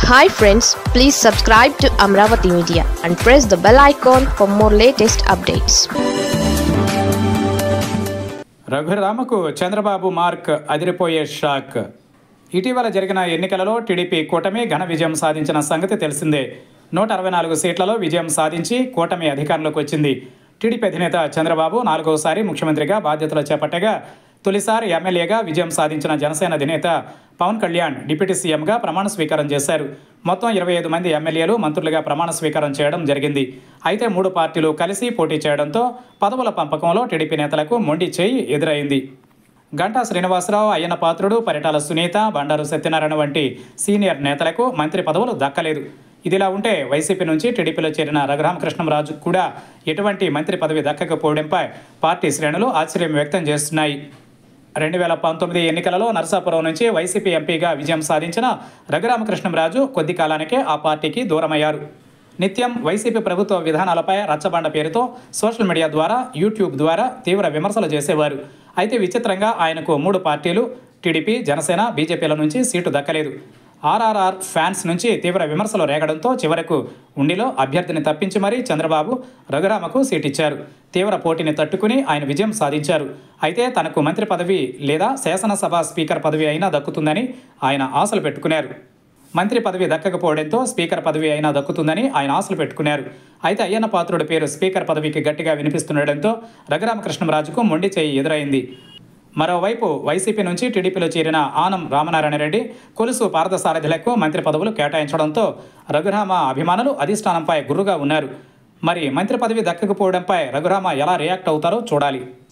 hi friends please subscribe to Amaravati media and press the bell icon for more latest updates రఘురామకు Chandrababu mark అదిరిపోయే shock ఇటీవల జరిగిన ఎన్నికలలో TDP కూటమి ఘన విజయం సాధించిన సంగతి తెలిసిందే నూట అరవై నాలుగు సీట్లలో విజయం సాధించి కూటమి అధికారంలోకి వచ్చింది టీడీపీ అధినేత చంద్రబాబు నాలుగోసారి ముఖ్యమంత్రిగా బాధ్యతలు చేపట్టగా తొలిసారి ఎమ్మెల్యేగా విజయం సాధించిన జనసేన అధినేత పవన్ కళ్యాణ్ డిప్యూటీ సీఎంగా ప్రమాణ స్వీకారం చేశారు మొత్తం ఇరవై ఐదు మంది ఎమ్మెల్యేలు మంత్రులుగా ప్రమాణ స్వీకారం చేయడం జరిగింది అయితే మూడు పార్టీలు కలిసి పోటీ చేయడంతో పదవుల పంపకంలో టీడీపీ నేతలకు మొండి చేయి ఎదురైంది గంటా శ్రీనివాసరావు అయ్యన్న పాత్రుడు పరిటాల సునీత బండారు సత్యనారాయణ వంటి సీనియర్ నేతలకు మంత్రి పదవులు దక్కలేదు ఇదిలా ఉంటే వైసీపీ నుంచి టీడీపీలో చేరిన రఘురామకృష్ణంరాజు కూడా ఎటువంటి మంత్రి పదవి దక్కకపోవడంపై పార్టీ శ్రేణులు ఆశ్చర్యం వ్యక్తం చేస్తున్నాయి రెండు వేల పంతొమ్మిది ఎన్నికలలో నరసాపురం నుంచి వైసీపీ ఎంపీగా విజయం సాధించిన రఘురామకృష్ణంరాజు కొద్ది కాలానికే ఆ పార్టీకి దూరమయ్యారు నిత్యం వైసీపీ ప్రభుత్వ విధానాలపై రచ్చబండ పేరుతో సోషల్ మీడియా ద్వారా యూట్యూబ్ ద్వారా తీవ్ర విమర్శలు చేసేవారు అయితే విచిత్రంగా ఆయనకు మూడు పార్టీలు టీడీపీ జనసేన బీజేపీల నుంచి సీటు దక్కలేదు ఆర్ఆర్ఆర్ ఫ్యాన్స్ నుంచి తీవ్ర విమర్శలు రేగడంతో చివరకు ఉండిలో అభ్యర్థిని తప్పించి మరీ చంద్రబాబు రఘురామకు సీట్ ఇచ్చారు తీవ్ర పోటీని తట్టుకుని ఆయన విజయం సాధించారు అయితే తనకు మంత్రి పదవి లేదా శాసనసభ స్పీకర్ పదవి అయినా దక్కుతుందని ఆయన ఆశలు పెట్టుకున్నారు మంత్రి పదవి దక్కకపోవడంతో స్పీకర్ పదవి అయినా దక్కుతుందని ఆయన ఆశలు పెట్టుకున్నారు అయితే అయ్యన్న పాత్రుడి పేరు స్పీకర్ పదవికి గట్టిగా వినిపిస్తుండటంతో రఘురామకృష్ణరాజుకు మొండి చేయి ఎదురైంది మరోవైపు వైసీపీ నుంచి టీడీపీలో చేరిన ఆనం రామనారాయణ రెడ్డి కొలుసు పార్థసారథులకు మంత్రి పదవులు కేటాయించడంతో రఘురామ అభిమానులు అధిష్టానంపై గుర్రుగా ఉన్నారు మరి మంత్రి పదవి దక్కకపోవడంపై రఘురామ ఎలా రియాక్ట్ అవుతారో చూడాలి